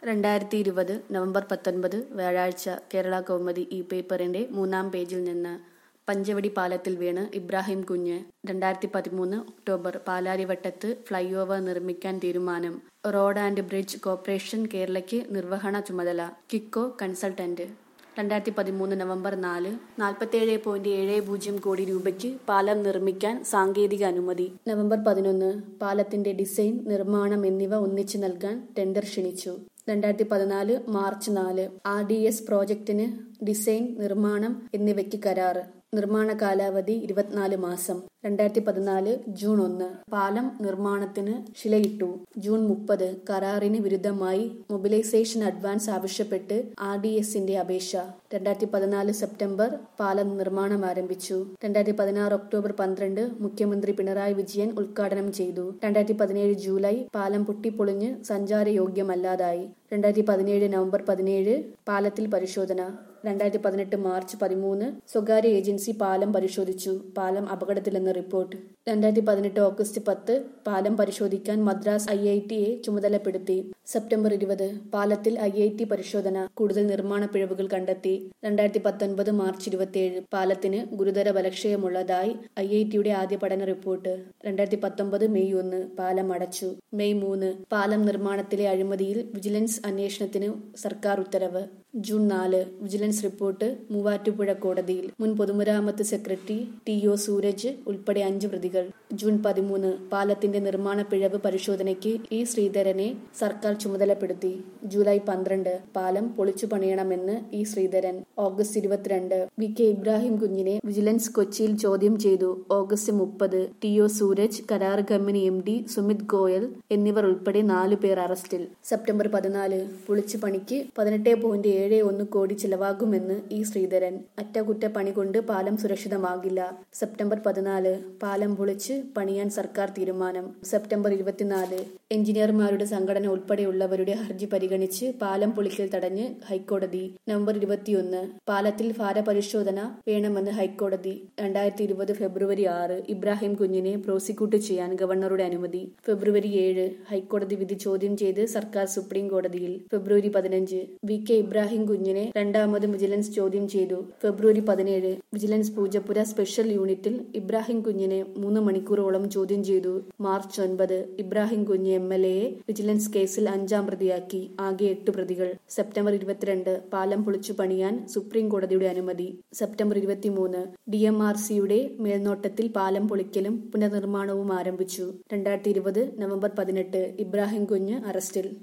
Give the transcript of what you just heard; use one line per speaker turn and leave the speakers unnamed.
രണ്ടായിരത്തി ഇരുപത് നവംബർ പത്തൊൻപത് വ്യാഴാഴ്ച കേരള കൗമുദി ഈ പേപ്പറിന്റെ മൂന്നാം പേജിൽ നിന്ന് പഞ്ചവടി പാലത്തിൽ വീണ് ഇബ്രാഹിം കുഞ്ഞ് രണ്ടായിരത്തി പതിമൂന്ന് ഒക്ടോബർ പാലാരിവട്ടത്ത് ഫ്ലൈ ഓവർ നിർമ്മിക്കാൻ തീരുമാനം റോഡ് ആൻഡ് ബ്രിഡ്ജ് കോർപ്പറേഷൻ കേരളയ്ക്ക് നിർവഹണ ചുമതല കിക്കോ കൺസൾട്ടന്റ് രണ്ടായിരത്തി പതിമൂന്ന് നവംബർ നാല് നാൽപ്പത്തേഴ് പോയിന്റ് ഏഴ് പൂജ്യം കോടി രൂപയ്ക്ക് പാലം നിർമ്മിക്കാൻ സാങ്കേതിക അനുമതി നവംബർ പതിനൊന്ന് പാലത്തിന്റെ ഡിസൈൻ നിർമ്മാണം എന്നിവ ഒന്നിച്ചു നൽകാൻ ടെൻഡർ ക്ഷണിച്ചു രണ്ടായിരത്തി പതിനാല് മാർച്ച് നാല് ആർ ഡി എസ് പ്രോജക്ടിന് ഡിസൈൻ നിർമ്മാണം എന്നിവയ്ക്ക് കരാറ് നിർമ്മാണ കാലാവധി ഇരുപത്തിനാല് മാസം രണ്ടായിരത്തി പതിനാല് ജൂൺ ഒന്ന് പാലം നിർമ്മാണത്തിന് ശിലയിട്ടു ജൂൺ മുപ്പത് കരാറിന് വിരുദ്ധമായി മൊബിലൈസേഷൻ അഡ്വാൻസ് ആവശ്യപ്പെട്ട് ആർ ഡി എസിന്റെ അപേക്ഷ രണ്ടായിരത്തി പതിനാല് സെപ്റ്റംബർ പാലം നിർമ്മാണം ആരംഭിച്ചു രണ്ടായിരത്തി പതിനാറ് ഒക്ടോബർ പന്ത്രണ്ട് മുഖ്യമന്ത്രി പിണറായി വിജയൻ ഉദ്ഘാടനം ചെയ്തു രണ്ടായിരത്തി പതിനേഴ് ജൂലൈ പാലം പൊട്ടിപ്പൊളിഞ്ഞ് സഞ്ചാരയോഗ്യമല്ലാതായി രണ്ടായിരത്തി പതിനേഴ് നവംബർ പതിനേഴ് പാലത്തിൽ പരിശോധന രണ്ടായിരത്തി പതിനെട്ട് മാർച്ച് പതിമൂന്ന് സ്വകാര്യ ഏജൻസി പാലം പരിശോധിച്ചു പാലം അപകടത്തിലെന്ന് റിപ്പോർട്ട് രണ്ടായിരത്തി പതിനെട്ട് ഓഗസ്റ്റ് പത്ത് പാലം പരിശോധിക്കാൻ മദ്രാസ് ഐ ഐ ടിയെ ചുമതലപ്പെടുത്തി സെപ്റ്റംബർ ഇരുപത് പാലത്തിൽ ഐ ഐ ടി പരിശോധന കൂടുതൽ നിർമ്മാണ പിഴവുകൾ കണ്ടെത്തി രണ്ടായിരത്തി പത്തൊൻപത് മാർച്ച് ഇരുപത്തിയേഴ് പാലത്തിന് ഗുരുതര ബലക്ഷയമുള്ളതായി ഐ ഐ ടിയുടെ ആദ്യ പഠന റിപ്പോർട്ട് രണ്ടായിരത്തി പത്തൊമ്പത് മെയ് ഒന്ന് പാലം അടച്ചു മെയ് മൂന്ന് പാലം നിർമ്മാണത്തിലെ അഴിമതിയിൽ വിജിലൻസ് അന്വേഷണത്തിന് സർക്കാർ ഉത്തരവ് ജൂൺ നാല് വിജിലൻസ് റിപ്പോർട്ട് മൂവാറ്റുപുഴ കോടതിയിൽ മുൻ പൊതുമരാമത്ത് സെക്രട്ടറി ടി ഒ സൂരജ് ഉൾപ്പെടെ അഞ്ച് പ്രതികൾ ജൂൺ പതിമൂന്ന് പാലത്തിന്റെ നിർമ്മാണ പിഴവ് പരിശോധനയ്ക്ക് ഇ ശ്രീധരനെ സർക്കാർ ചുമതലപ്പെടുത്തി ജൂലൈ പന്ത്രണ്ട് പാലം പൊളിച്ചു പണിയണമെന്ന് ഇ ശ്രീധരൻ ഓഗസ്റ്റ് ഇരുപത്തിരണ്ട് വി കെ ഇബ്രാഹിം കുഞ്ഞിനെ വിജിലൻസ് കൊച്ചിയിൽ ചോദ്യം ചെയ്തു ഓഗസ്റ്റ് മുപ്പത് ടി ഒ സൂരജ് കരാർ company M D Sumit Goyal എന്നിവർ ഉൾപ്പെടെ നാലു പേർ അറസ്റ്റിൽ സെപ്റ്റംബർ പതിനാല് പൊളിച്ചു പണിക്ക് പതിനെട്ട് പോയിന്റ് ഏഴ് ഒന്ന് കോടി ചിലവാകുമെന്ന് ഇ ശ്രീധരൻ അറ്റകുറ്റപ്പണി കൊണ്ട് പാലം സുരക്ഷിതമാകില്ല സെപ്റ്റംബർ പതിനാല് പാലം പൊളിച്ച് പണിയാൻ സർക്കാർ തീരുമാനം സെപ്റ്റംബർ ഇരുപത്തിനാല് എഞ്ചിനീയർമാരുടെ സംഘടന ഉൾപ്പെടെയുള്ളവരുടെ ഹർജി പരിഗണിച്ച് പാലം പൊളിക്കൽ തടഞ്ഞ് ഹൈക്കോടതി നവംബർ ഇരുപത്തിയൊന്ന് പാലത്തിൽ ഭാരപരിശോധന വേണമെന്ന് ഹൈക്കോടതി രണ്ടായിരത്തി ഇരുപത് ഫെബ്രുവരി ആറ് ഇബ്രാഹിം കുഞ്ഞിനെ പ്രോസിക്യൂട്ട് ചെയ്യാൻ ഗവർണറുടെ അനുമതി ഫെബ്രുവരി ഏഴ് ഹൈക്കോടതി വിധി ചോദ്യം ചെയ്ത് സർക്കാർ സുപ്രീം കോടതിയിൽ ഫെബ്രുവരി പതിനഞ്ച് വി കെ ഇബ്രാഹിം കുഞ്ഞിനെ രണ്ടാമത് വിജിലൻസ് ചോദ്യം ചെയ്തു ഫെബ്രുവരി പതിനേഴ് വിജിലൻസ് പൂജപ്പുര സ്പെഷ്യൽ യൂണിറ്റിൽ ഇബ്രാഹിം കുഞ്ഞിനെ മൂന്ന് മണിക്കൂറോളം ചോദ്യം ചെയ്തു മാർച്ച് ഒൻപത് ഇബ്രാഹിം കുഞ്ഞ് എം എൽ എയെ വിജിലൻസ് കേസിൽ അഞ്ചാം പ്രതിയാക്കി ആകെ എട്ട് പ്രതികൾ സെപ്റ്റംബർ ഇരുപത്തിരണ്ട് പാലം പൊളിച്ചു പണിയാൻ സുപ്രീം കോടതിയുടെ അനുമതി സെപ്റ്റംബർ ഇരുപത്തിമൂന്ന് ഡി എം ആർ സിയുടെ മേൽനോട്ടത്തിൽ പാലം പൊളിക്കലും പുനർനിർമ്മാണവും ആരംഭിച്ചു രണ്ടായിരത്തി ഇരുപത് നവംബർ പതിനെട്ട് ഇബ്രാഹിം കുഞ്ഞ് അറസ്റ്റിൽ